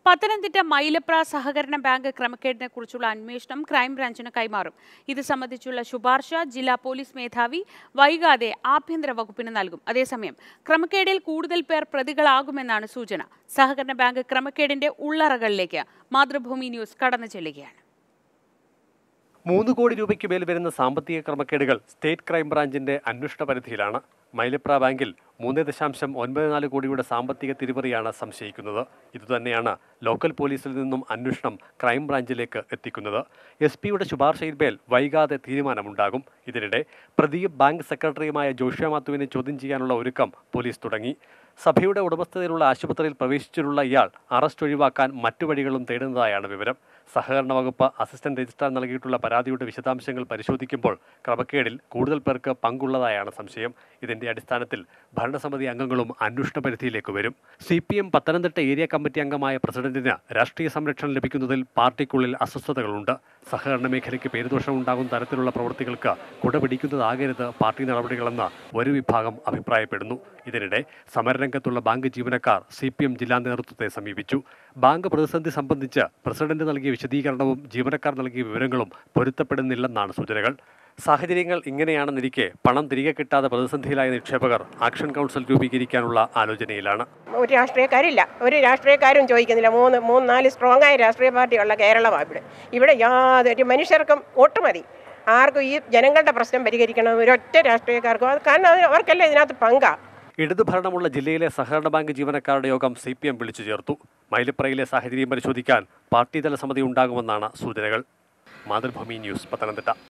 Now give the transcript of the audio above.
പത്തനംതിട്ട മൈലപ്ര സഹകരണ ബാങ്ക് ക്രമക്കേടിനെ കുറിച്ചുള്ള അന്വേഷണം ക്രൈംബ്രാഞ്ചിന് കൈമാറും ഇത് സംബന്ധിച്ചുള്ള ശുപാർശ ജില്ലാ പോലീസ് മേധാവി വൈകാതെ ആഭ്യന്തര വകുപ്പിന് നൽകും അതേസമയം ക്രമക്കേടിൽ കൂടുതൽ പേർ പ്രതികളാകുമെന്നാണ് സൂചന സഹകരണ ബാങ്ക് ക്രമക്കേടിന്റെ ഉള്ളറകളിലേക്ക് മാതൃഭൂമി ന്യൂസ് കടന്നു ചെല്ലുകയാണ് മൂന്ന് കോടി രൂപയ്ക്ക് മേൽ വരുന്ന സാമ്പത്തിക ക്രമക്കേടുകൾ സ്റ്റേറ്റ് ക്രൈംബ്രാഞ്ചിന്റെ അന്വേഷണ പരിധിയിലാണ് മൈലപ്ര ബാങ്കിൽ മൂന്ന് ദശാംശം ഒൻപത് നാല് കോടിയുടെ സാമ്പത്തിക തിരിമറിയാണ് സംശയിക്കുന്നത് ഇതുതന്നെയാണ് ലോക്കൽ പോലീസിൽ നിന്നും അന്വേഷണം ക്രൈംബ്രാഞ്ചിലേക്ക് എത്തിക്കുന്നത് എസ് പിയുടെ ശുപാർശയിന്മേൽ വൈകാതെ തീരുമാനമുണ്ടാകും ഇതിനിടെ പ്രതിയും ബാങ്ക് സെക്രട്ടറിയുമായ ജോഷ്യ മാത്തുവിനെ ചോദ്യം ചെയ്യാനുള്ള ഒരുക്കം പോലീസ് തുടങ്ങി സഭയുടെ ഉടമസ്ഥതയിലുള്ള ആശുപത്രിയിൽ പ്രവേശിച്ചിട്ടുള്ള ഇയാൾ അറസ്റ്റ് ഒഴിവാക്കാൻ മറ്റു വഴികളും തേടുന്നതായാണ് വിവരം സഹകരണ വകുപ്പ് അസിസ്റ്റന്റ് രജിസ്ട്രാർ നൽകിയിട്ടുള്ള പരാതിയുടെ വിശദാംശങ്ങൾ പരിശോധിക്കുമ്പോൾ ക്രമക്കേടിൽ കൂടുതൽ പേർക്ക് പങ്കുള്ളതായാണ് സംശയം ഇതിന്റെ അടിസ്ഥാനത്തിൽ ഭരണസമിതി അംഗങ്ങളും അന്വേഷണ പരിധിയിലേക്ക് വരും C P M Pathanamthitta area committee അംഗമായ പ്രസിഡന്റിന് രാഷ്ട്രീയ സംരക്ഷണം ലഭിക്കുന്നതിൽ പാർട്ടിക്കുള്ളിൽ അസ്വസ്ഥതകളുണ്ട് സഹകരണ മേഖലയ്ക്ക് പേരുദോഷം ഉണ്ടാകുന്ന തരത്തിലുള്ള പ്രവൃത്തികൾക്ക് കുടപിടിക്കുന്നതാകരുത് പാർട്ടി നടപടികളെന്ന് ഒരു വിഭാഗം അഭിപ്രായപ്പെടുന്നു ഇതിനിടെ സമരരംഗത്തുള്ള ബാങ്ക് ജീവനക്കാർ സി പി എം ജില്ലാ നേതൃത്വത്തെ സമീപിച്ചു ബാങ്ക് പ്രതിസന്ധി സംബന്ധിച്ച് പ്രസിഡന്റ് നൽകിയ വിശദീകരണവും ജീവനക്കാർ നൽകിയ വിവരങ്ങളും പൊരുത്തപ്പെടുന്നില്ലെന്നാണ് സൂചനകൾ സാഹചര്യങ്ങൾ ഇങ്ങനെയാണെന്നിരിക്കെ പണം തിരികെ കിട്ടാതെ പ്രതിസന്ധിയിലായ നിക്ഷേപകർ ആക്ഷൻ കൗൺസിൽ രൂപീകരിക്കാനുള്ള ആലോചനയിലാണ് ഒരു രാഷ്ട്രീയക്കാരില്ല ഒരു രാഷ്ട്രീയക്കാരും ചോദിക്കുന്നില്ല മൂന്ന് മൂന്ന് നാല് സ്ട്രോങ് ആയ രാഷ്ട്രീയ പാർട്ടിയുള്ള കേരളമാണ് ഇവിടെ ഇവിടെ യാതൊരു മനുഷ്യർക്കും വോട്ട് മതി ആർക്കും ഈ ജനങ്ങളുടെ പ്രശ്നം പരിഹരിക്കണം ഒരൊറ്റ രാഷ്ട്രീയക്കാർക്കും അത് കാരണം അത് അവർക്കല്ലേ ഇതിനകത്ത് പങ്കാ ഇടതുഭരണമുള്ള ജില്ലയിലെ സഹകരണ ബാങ്ക് ജീവനക്കാരുടെ യോഗം സി പി എം വിളിച്ചു ചേർത്തു മൈലപ്രയിലെ സാഹചര്യം പരിശോധിക്കാൻ പാർട്ടിതല സമിതി ഉണ്ടാകുമെന്നാണ് സൂചനകൾ മാതൃഭൂമി ന്യൂസ് പത്തനംതിട്ട